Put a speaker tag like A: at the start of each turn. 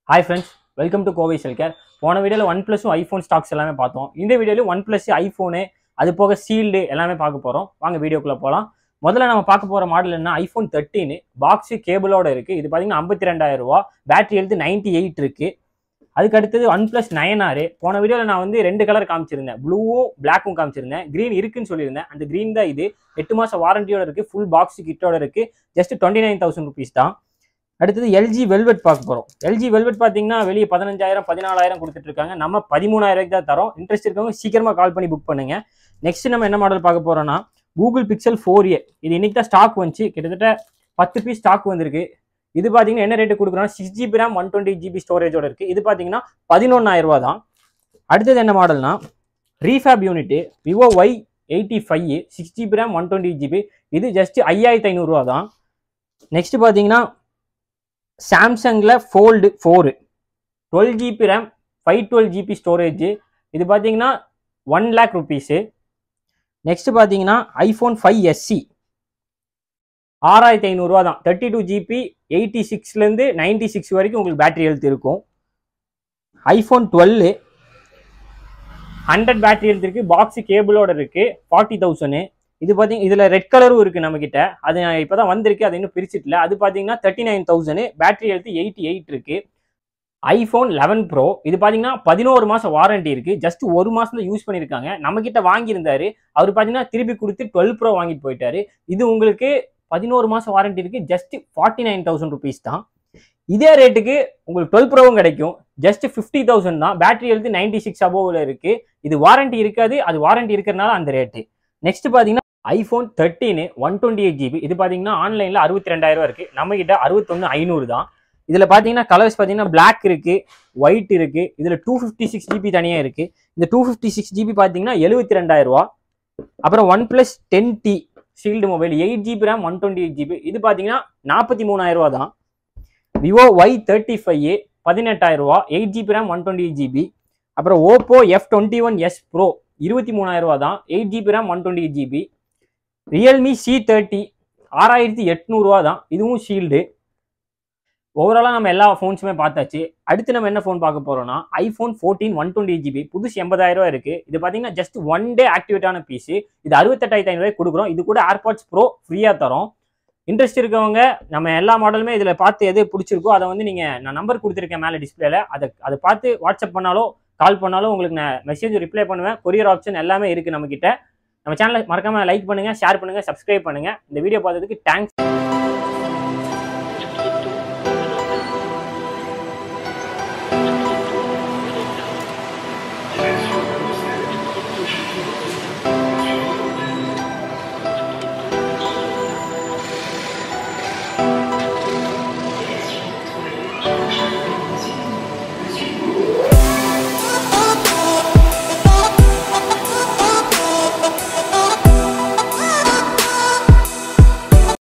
A: hi friends welcome to Kovai Cellcare போன வீடியோவில் one ப்ளஸும் iPhone stocks எல்லாமே பார்த்தோம் இந்த வீடியோவில் ஒன் ப்ளஸ் ஐஃபோனு அது போக சீல்டு எல்லாமே பார்க்க போகிறோம் வாங்க வீடியோக்குள்ளே போகலாம் முதல்ல நம்ம பார்க்க போகிற மாடல் என்ன ஐஃபோன் தேர்ட்டின் பாக்ஸு கேபிளோட இருக்குது இது பார்த்தீங்கன்னா ஐம்பத்தி ரெண்டாயிரம் ரூபா பேட்டரி எழுத்து நைன்டி எயிட் இருக்குது அதுக்கு அடுத்தது ஒன் ப்ளஸ் நைன் ஆறு போன வீடியோவில் நான் வந்து ரெண்டு கலர் காமிச்சிருந்தேன் ப்ளூவும் பிளாக்கும் காமிச்சிருந்தேன் க்ரீன் இருக்குன்னு சொல்லியிருந்தேன் அந்த க்ரீன் தான் இது எட்டு மாதம் வாரண்டியோட இருக்குது ஃபுல் பாக்ஸ் கிட்டோட இருக்குது just twenty nine thousand rupees தான் அடுத்தது எல்ஜி வெல்வெட் பார்க்க போகிறோம் எல்ஜி வெல்வெட் பார்த்தீங்கன்னா வெளியே பதினஞ்சாயிரம் பதினாலாயிரம் கொடுத்துட்டு இருக்காங்க நம்ம பதிமூணாயிரம் தான் தரோம் இன்ட்ரெஸ்ட் இருக்கவங்க சீக்கிரமாக கால் பண்ணி புக் பண்ணுங்க நெக்ஸ்ட் நம்ம என்ன மாடல் பார்க்க போறோம்னா கூகுள் பிக்சல் ஃபோர் ஏ இது இன்னைக்கு தான் ஸ்டாக் வந்துச்சு கிட்டத்தட்ட பத்து பீஸ் ஸ்டாக் வந்திருக்கு இது பார்த்தீங்கன்னா என்ன ரேட்டு கொடுக்குறோம் six GB RAM one twenty GB ஸ்டோரேஜோட இருக்குது இது பார்த்தீங்கன்னா பதினொன்றாயிரம் ரூபா தான் அடுத்தது என்ன மாடல்னா refurb unit Vivo Y eighty five six GB RAM one twenty GB இது ஜஸ்ட் ஐயாயிரத்தி ஐநூறுரூவா தான் நெக்ஸ்ட் பார்த்தீங்கன்னா சாம்சங்கில் Fold four twelve GB RAM five twelve GB storage இது பார்த்தீங்கன்னா ஒன் லேக் ருபீஸு நெக்ஸ்ட் பார்த்தீங்கன்னா ஐஃபோன் ஃபைவ் எஸ்சி ஆறாயிரத்தி ஐநூறுரூவா தான் தேர்ட்டி டூ ஜிபி எயிட்டி சிக்ஸ்லேருந்து நைன்டி சிக்ஸ் வரைக்கும் உங்களுக்கு பேட்டரி ஹெல்த் இருக்கும் iPhone twelve hundred battery health இருக்குது பாக்ஸு கேபிளோட இருக்குது ஃபார்ட்டி தௌசண்ட் இது பார்த்தீங்க இதில் ரெட் கலரும் இருக்குது நம்மக்கிட்ட அது இப்போ தான் வந்திருக்கு அது இன்னும் பிரிச்சிட்டல அது பார்த்தீங்கன்னா thirty nine thousand battery health eighty eight இருக்குது ஐஃபோன் லெவன் ப்ரோ இது பார்த்தீங்கன்னா பதினோரு மாதம் வாரண்டி இருக்குது ஜஸ்ட் ஒரு மாதம் யூஸ் பண்ணியிருக்காங்க நம்மக்கிட்ட வாங்கியிருந்தாரு அவர் பார்த்தீங்கன்னா திருப்பி கொடுத்து டுவெல் ப்ரோ வாங்கிட்டு போயிட்டாரு இது உங்களுக்கு பதினோரு மாதம் வாரண்டி இருக்குது just forty nine thousand rupees தான் இதே ரேட்டுக்கு உங்களுக்கு டுவெல் ப்ரோவும் கிடைக்கும் ஜஸ்ட் ஃபிஃப்டி தௌசண்ட் தான் பேட்டரி எழுத்து நைன்டி சிக்ஸ் அபோவில் இருக்குது இது வாரண்டி இருக்காது அது வாரண்டி இருக்கிறனால அந்த ரேட்டு நெக்ஸ்ட் பார்த்தீங்கன்னா iPhone thirteen one twenty eight GB இது பார்த்தீங்கன்னா ஆன்லைனில் அறுபத்தி ரெண்டாயிரம் இருக்குது நம்மக்கிட்ட அறுபத்தொன்று ஐநூறு தான் இதில் பார்த்தீங்கன்னா கலர்ஸ் பார்த்தீங்கன்னா பிளாக் இருக்குது ஒயிட் இருக்குது இதில் டூ ஃபிஃப்டி சிக்ஸ் ஜிபி தனியாக இருக்குது இந்த டூ ஃபிஃப்டி சிக்ஸ் ஜிபி பார்த்தீங்கன்னா எழுபத்தி ரெண்டாயிரரூவா அப்புறம் OnePlus ten T shield mobile eight GB RAM one twenty eight GB இது பார்த்தீங்கன்னா நாற்பத்தி மூணாயிரரூவா தான் விவோ ஒய் தேர்ட்டி ஃபைவ் பதினெட்டாயிரரூவா eight GB RAM one twenty eight GB அப்புறம் Oppo F twenty one S Pro இருபத்தி மூணாயிரரூவா தான் eight GB RAM one twenty eight GB Realme C thirty ஆறாயிரத்தி எட்நூறுவா தான் இதுவும் ஷீல்டு ஓவராலாக நம்ம எல்லா ஃபோன்ஸுமே பார்த்தாச்சு அடுத்து நம்ம என்ன ஃபோன் பார்க்க போறோம்னா iPhone fourteen one twenty GB புதுசு எண்பதாயிரம் ரூபா இருக்கு இது பார்த்தீங்கன்னா ஜஸ்ட் ஒன் டே ஆக்டிவேட்டான பீஸ் இது அறுபத்தெட்டாயிரத்தி ஐநூறுவாய் கொடுக்குறோம் இது கூட ஏர்பாட்ஸ் ப்ரோ ஃப்ரீயாக தரோம் இன்ட்ரெஸ்ட் இருக்கவங்க நம்ம எல்லா மாடலுமே இதில் பார்த்து எது பிடிச்சிருக்கோ அதை வந்து நீங்கள் நான் நம்பர் கொடுத்துருக்கேன் மேலே டிஸ்பிளேல அதை அதை பார்த்து வாட்ஸ்அப் பண்ணாலோ கால் பண்ணாலும் உங்களுக்கு நான் மெசேஜ் ரிப்ளை பண்ணுவேன் கொரியர் ஆப்ஷன் எல்லாமே இருக்குது நம்மக்கிட்ட நம்ம சேனலை மறக்காம லைக் பண்ணுங்க ஷேர் பண்ணுங்க சப்ஸ்கிரைப் பண்ணுங்க இந்த வீடியோ பார்த்ததுக்கு தேங்க்ஸ்